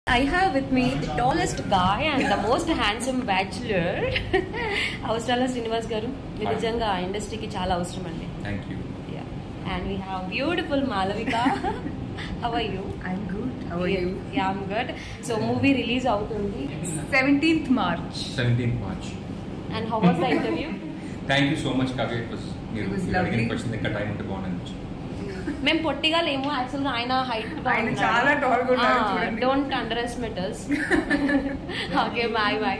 I have with me the tallest guy and the most handsome bachelor. అవసరాల శ్రీనివాస్ గారు మీరు Hi. నిజంగా ఇండస్ట్రీకి చాలా అవసరం అండి thank you and we have beautiful Malavika how are you I'm good. How are you? Yeah I'm good so movie release అవుతుంది 17th March. Seventeenth March and how was the interview thank you so much Kavya it was మీరు It was మీరు అడిగిన lovely. Question ఇంకా time ఉంటే బాగుంది మేము పొట్టిగా లేము యాక్చువల్ గా ఆయన హైట్ ఆయన చాలా tall గా ఉన్నారు చూడండి. Don't underestimate okay bye bye